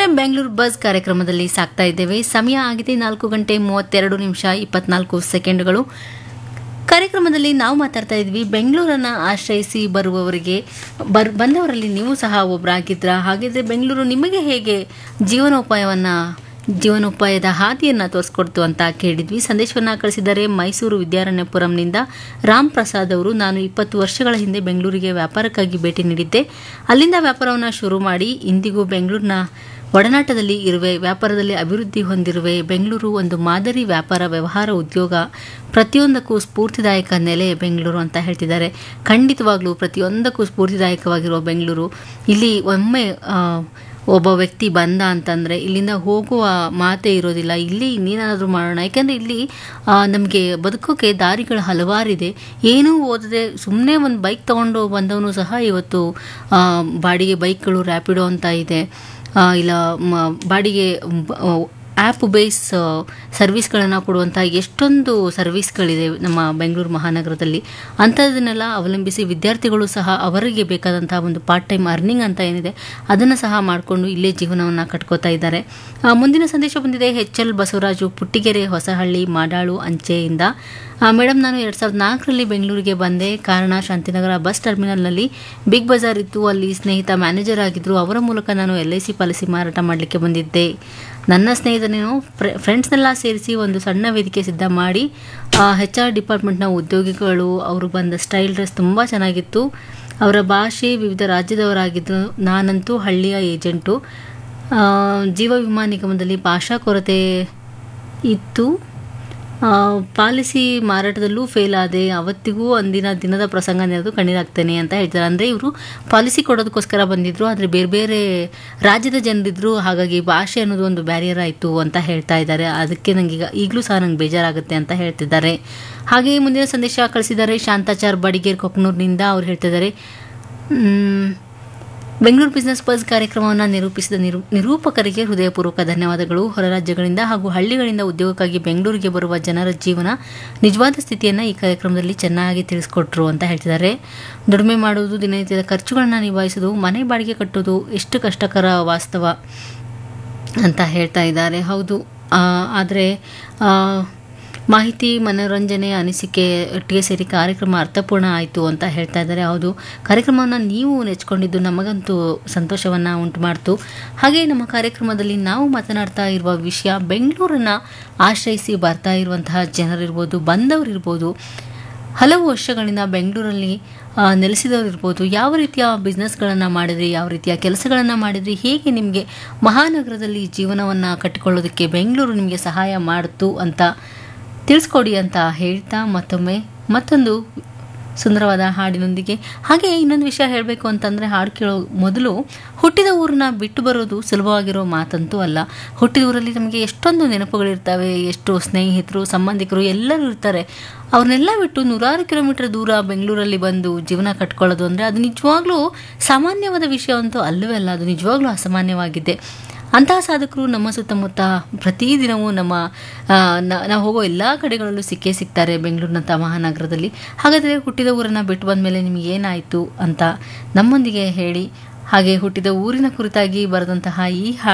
M Bengaluru bus ಕಾರ್ಯಕ್ರಮದಲ್ಲಿ ಸಾಕ್ತಾ ಇದ್ದೇವೆ ಸಮಯ ಆಗಿದೆ ನಾಲ್ಕು ಗಂಟೆ ಮೂವತ್ತೆರಡು ನಿಮಿಷ ಇಪ್ಪತ್ನಾಲ್ಕು ಸೆಕೆಂಡ್ಗಳು ಕಾರ್ಯಕ್ರಮದಲ್ಲಿ ನಾವು ಮಾತಾಡ್ತಾ ಇದ್ವಿ ಬೆಂಗಳೂರನ್ನು ಆಶ್ರಯಿಸಿ ಬರುವವರಿಗೆ ಬರ್ ಬಂದವರಲ್ಲಿ ನೀವು ಸಹ ಒಬ್ಬರಾಗಿದ್ರ ಹಾಗಿದ್ರೆ ಬೆಂಗಳೂರು ನಿಮಗೆ ಹೇಗೆ ಜೀವನೋಪಾಯವನ್ನು ಜೀವನೋಪಾಯದ ಹಾದಿಯನ್ನು ತೋರಿಸ್ಕೊಡ್ತು ಅಂತ ಕೇಳಿದ್ವಿ ಸಂದೇಶವನ್ನು ಕಳಿಸಿದ್ದಾರೆ ಮೈಸೂರು ವಿದ್ಯಾರಣ್ಯಪುರಂನಿಂದ ರಾಮ್ ಪ್ರಸಾದ್ ಅವರು ನಾನು ಇಪ್ಪತ್ತು ವರ್ಷಗಳ ಹಿಂದೆ ಬೆಂಗಳೂರಿಗೆ ವ್ಯಾಪಾರಕ್ಕಾಗಿ ಭೇಟಿ ನೀಡಿದ್ದೆ ಅಲ್ಲಿಂದ ವ್ಯಾಪಾರವನ್ನು ಶುರು ಮಾಡಿ ಇಂದಿಗೂ ಬೆಂಗಳೂರಿನ ಒಡನಾಟದಲ್ಲಿ ಇರುವೆ ವ್ಯಾಪಾರದಲ್ಲಿ ಅಭಿವೃದ್ಧಿ ಹೊಂದಿರುವೆ ಬೆಂಗಳೂರು ಒಂದು ಮಾದರಿ ವ್ಯಾಪಾರ ವ್ಯವಹಾರ ಉದ್ಯೋಗ ಪ್ರತಿಯೊಂದಕ್ಕೂ ಸ್ಫೂರ್ತಿದಾಯಕ ನೆಲೆ ಬೆಂಗಳೂರು ಅಂತ ಹೇಳ್ತಿದ್ದಾರೆ ಖಂಡಿತವಾಗ್ಲೂ ಪ್ರತಿಯೊಂದಕ್ಕೂ ಸ್ಫೂರ್ತಿದಾಯಕವಾಗಿರುವ ಬೆಂಗಳೂರು ಇಲ್ಲಿ ಒಮ್ಮೆ ಆ, ಒಬ್ಬ ವ್ಯಕ್ತಿ ಬಂದ ಅಂತಂದರೆ ಇಲ್ಲಿಂದ ಹೋಗುವ ಮಾತೇ ಇರೋದಿಲ್ಲ ಇಲ್ಲಿ ಇನ್ನೇನಾದರೂ ಮಾಡೋಣ ಯಾಕೆಂದರೆ ಇಲ್ಲಿ ನಮಗೆ ಬದುಕೋಕೆ ದಾರಿಗಳು ಹಲವಾರಿದೆ ಏನೂ ಓದದೆ ಸುಮ್ಮನೆ ಒಂದು ಬೈಕ್ ತೊಗೊಂಡು ಬಂದವನು ಸಹ ಇವತ್ತು ಆ, ಬಾಡಿಗೆ ಬೈಕ್ಗಳು ರ್ಯಾಪಿಡೋ ಅಂತ ಇದೆ ಆ, ಇಲ್ಲ ಮ- ಬಾಡಿಗೆ ಆ್ಯಪ್ ಬೇಸ್ ಸರ್ವಿಸ್ಗಳನ್ನು ಕೊಡುವಂಥ ಎಷ್ಟೊಂದು ಸರ್ವಿಸ್ಗಳಿದೆ ನಮ್ಮ ಬೆಂಗಳೂರು ಮಹಾನಗರದಲ್ಲಿ ಅಂಥದ್ದನ್ನೆಲ್ಲ ಅವಲಂಬಿಸಿ ವಿದ್ಯಾರ್ಥಿಗಳು ಸಹ ಅವರಿಗೆ ಬೇಕಾದಂಥ ಒಂದು ಪಾರ್ಟ್ ಟೈಮ್ ಅರ್ನಿಂಗ್ ಅಂತ ಏನಿದೆ ಅದನ್ನು ಸಹ ಮಾಡಿಕೊಂಡು ಇಲ್ಲೇ ಜೀವನವನ್ನು ಕಟ್ಕೋತಾ ಇದ್ದಾರೆ ಆ, ಮುಂದಿನ ಸಂದೇಶ ಬಂದಿದೆ ಎಚ್ ಎಲ್ ಬಸವರಾಜು ಪುಟ್ಟಿಗೆರೆ ಹೊಸಹಳ್ಳಿ ಮಾಡಾಳು ಅಂಚೆಯಿಂದ ಮೇಡಮ್ ನಾನು ಎರಡು ಸಾವಿರದ ನಾಲ್ಕರಲ್ಲಿ ಬೆಂಗಳೂರಿಗೆ ಬಂದೆ ಕಾರಣ ಶಾಂತಿನಗರ ಬಸ್ ಟರ್ಮಿನಲ್ನಲ್ಲಿ ಬಿಗ್ ಬಜಾರ್ ಇತ್ತು ಅಲ್ಲಿ ಸ್ನೇಹಿತ ಮ್ಯಾನೇಜರ್ ಆಗಿದ್ದರು ಅವರ ಮೂಲಕ ನಾನು ಎಲ್ ಐ ಸಿ ಪಾಲಿಸಿ ಮಾರಾಟ ಮಾಡಲಿಕ್ಕೆ ಬಂದಿದ್ದೆ ನನ್ನ ಸ್ನೇಹಿತನೇನು ಫ್ರೆಂಡ್ಸ್ನೆಲ್ಲ ಸೇರಿಸಿ ಒಂದು ಸಣ್ಣ ವೇದಿಕೆ ಸಿದ್ಧ ಮಾಡಿ ಹೆಚ್ ಆರ್ ಡಿಪಾರ್ಟ್ಮೆಂಟ್ನ ಉದ್ಯೋಗಿಗಳು ಅವರು ಬಂದ ಸ್ಟೈಲ್ ಡ್ರೆಸ್ ತುಂಬ ಚೆನ್ನಾಗಿತ್ತು ಅವರ ಭಾಷೆ ವಿವಿಧ ರಾಜ್ಯದವರಾಗಿದ್ದರು ನಾನಂತೂ ಹಳ್ಳಿಯ ಏಜೆಂಟು ಆ, ಜೀವ ವಿಮಾ ನಿಗಮದಲ್ಲಿ ಭಾಷಾ ಕೊರತೆ ಇತ್ತು ಆ, ಪಾಲಿಸಿ ಮಾರಾಟದಲ್ಲೂ ಫೇಲ್ ಆದೆ ಅವತ್ತಿಗೂ ಅಂದಿನ ದಿನದ ಪ್ರಸಂಗ ನೆನೆದು ಕಣ್ಣೀರಾಗ್ತೇನೆ ಅಂತ ಹೇಳ್ತಾರೆ ಅಂದರೆ ಇವರು ಪಾಲಿಸಿ ಕೊಡೋದಕ್ಕೋಸ್ಕರ ಬಂದಿದ್ರು ಆದರೆ ಬೇರೆ ಬೇರೆ ರಾಜ್ಯದ ಜನರಿದ್ರು ಹಾಗಾಗಿ ಭಾಷೆ ಅನ್ನೋದು ಒಂದು ಬ್ಯಾರಿಯರ್ ಆಯಿತು ಅಂತ ಹೇಳ್ತಾ ಇದ್ದಾರೆ ಅದಕ್ಕೆ ನನಗೆ ಈಗ ಈಗಲೂ ಸಹ ನಂಗೆ ಬೇಜಾರಾಗುತ್ತೆ ಅಂತ ಹೇಳ್ತಿದ್ದಾರೆ ಹಾಗೆ ಮುಂದಿನ ಸಂದೇಶ ಕಳಿಸಿದ್ದಾರೆ ಶಾಂತಾಚಾರ್ ಬಡಿಗೇರ್ ಕೊಕ್ನೂರಿನಿಂದ ಅವ್ರು ಹೇಳ್ತಿದ್ದಾರೆ ಮ್, ಬೆಂಗಳೂರು ಬಿಸ್ನೆಸ್ ಬಸ್ ಕಾರ್ಯಕ್ರಮವನ್ನು ನಿರೂಪಿಸಿದ ನಿರೂ ನಿರೂಪಕರಿಗೆ ಹೃದಯಪೂರ್ವಕ ಧನ್ಯವಾದಗಳು ಹೊರ ರಾಜ್ಯಗಳಿಂದ ಹಾಗೂ ಹಳ್ಳಿಗಳಿಂದ ಉದ್ಯೋಗಕ್ಕಾಗಿ ಬೆಂಗಳೂರಿಗೆ ಬರುವ ಜನರ ಜೀವನ ನಿಜವಾದ ಸ್ಥಿತಿಯನ್ನು ಈ ಕಾರ್ಯಕ್ರಮದಲ್ಲಿ ಚೆನ್ನಾಗಿ ತಿಳಿಸ್ಕೊಟ್ರು ಅಂತ ಹೇಳ್ತಿದ್ದಾರೆ ದುಡಿಮೆ ಮಾಡುವುದು ದಿನನಿತ್ಯದ ಖರ್ಚುಗಳನ್ನು ನಿಭಾಯಿಸೋದು ಮನೆ ಬಾಡಿಗೆ ಕಟ್ಟೋದು ಎಷ್ಟು ಕಷ್ಟಕರ ವಾಸ್ತವ ಅಂತ ಹೇಳ್ತಾ ಇದ್ದಾರೆ ಹೌದು ಆದರೆ ಮಾಹಿತಿ ಮನೋರಂಜನೆ ಅನಿಸಿಕೆ ಒಟ್ಟಿಗೆ ಸೇರಿ ಕಾರ್ಯಕ್ರಮ ಅರ್ಥಪೂರ್ಣ ಆಯಿತು ಅಂತ ಹೇಳ್ತಾ ಇದ್ದಾರೆ ಹೌದು ಕಾರ್ಯಕ್ರಮವನ್ನು ನೀವು ನೆಚ್ಕೊಂಡಿದ್ದು ನಮಗಂತೂ ಸಂತೋಷವನ್ನು ಉಂಟು ಮಾಡ್ತು ಹಾಗೆ ನಮ್ಮ ಕಾರ್ಯಕ್ರಮದಲ್ಲಿ ನಾವು ಮಾತನಾಡ್ತಾ ಇರುವ ವಿಷಯ ಬೆಂಗಳೂರನ್ನು ಆಶ್ರಯಿಸಿ ಬರ್ತಾ ಇರುವಂತಹ ಜನರಿರ್ಬೋದು ಬಂದವರಿರ್ಬೋದು ಹಲವು ವರ್ಷಗಳಿಂದ ಬೆಂಗಳೂರಲ್ಲಿ ಆ, ನೆಲೆಸಿದವರಿರ್ಬೋದು ಯಾವ ರೀತಿಯ ಬಿಸ್ನೆಸ್ಗಳನ್ನು ಮಾಡಿದ್ರಿ ಯಾವ ರೀತಿಯ ಕೆಲಸಗಳನ್ನು ಮಾಡಿದ್ರಿ ಹೇಗೆ ನಿಮಗೆ ಮಹಾನಗರದಲ್ಲಿ ಜೀವನವನ್ನು ಕಟ್ಟಿಕೊಳ್ಳೋದಕ್ಕೆ ಬೆಂಗಳೂರು ನಿಮಗೆ ಸಹಾಯ ಮಾಡಿತು ಅಂತ ತಿಳಿಸ್ಕೊಡಿ ಅಂತ ಹೇಳ್ತಾ ಮತ್ತೊಮ್ಮೆ ಮತ್ತೊಂದು ಸುಂದರವಾದ ಹಾಡಿನೊಂದಿಗೆ ಹಾಗೆ ಇನ್ನೊಂದು ವಿಷಯ ಹೇಳಬೇಕು ಅಂತಂದರೆ ಹಾಡು ಕೇಳೋ ಮೊದಲು ಹುಟ್ಟಿದ ಊರನ್ನ ಬಿಟ್ಟು ಬರೋದು ಸುಲಭವಾಗಿರೋ ಮಾತಂತೂ ಅಲ್ಲ ಹುಟ್ಟಿದ ಊರಲ್ಲಿ ನಮಗೆ ಎಷ್ಟೊಂದು ನೆನಪುಗಳಿರ್ತವೆ ಎಷ್ಟು ಸ್ನೇಹಿತರು ಸಂಬಂಧಿಕರು ಎಲ್ಲರೂ ಇರ್ತಾರೆ ಅವ್ರನ್ನೆಲ್ಲ ಬಿಟ್ಟು ನೂರಾರು ಕಿಲೋಮೀಟರ್ ದೂರ ಬೆಂಗಳೂರಲ್ಲಿ ಬಂದು ಜೀವನ ಕಟ್ಕೊಳ್ಳೋದು ಅಂದರೆ ಅದು ನಿಜವಾಗ್ಲೂ ಸಾಮಾನ್ಯವಾದ ವಿಷಯ ಅಂತೂ ಅಲ್ಲವೇ ಅಲ್ಲ ಅದು ನಿಜವಾಗ್ಲೂ ಅಸಾಮಾನ್ಯವಾಗಿದೆ ಅಂತಹ ಸಾಧಕರು ನಮ್ಮ ಸುತ್ತಮುತ್ತ ಪ್ರತಿದಿನವೂ ನಮ್ಮ ಆ, ನ- ನಾವು ಹೋಗೋ ಎಲ್ಲ ಕಡೆಗಳಲ್ಲೂ ಸಿಕ್ಕೇ ಸಿಗ್ತಾರೆ ಬೆಂಗಳೂರಿನಂಥ ಮಹಾನಗರದಲ್ಲಿ ಹಾಗಾದರೆ ಹುಟ್ಟಿದ ಊರನ್ನು ಬಿಟ್ಟು ಬಂದಮೇಲೆ ನಿಮಗೆ ಏನಾಯಿತು ಅಂತ ನಮ್ಮೊಂದಿಗೆ ಹೇಳಿ ಹಾಗೆ ಹುಟ್ಟಿದ ಊರಿನ ಕುರಿತಾಗಿ ಬರೆದಂತಹ ಈ ಹಾ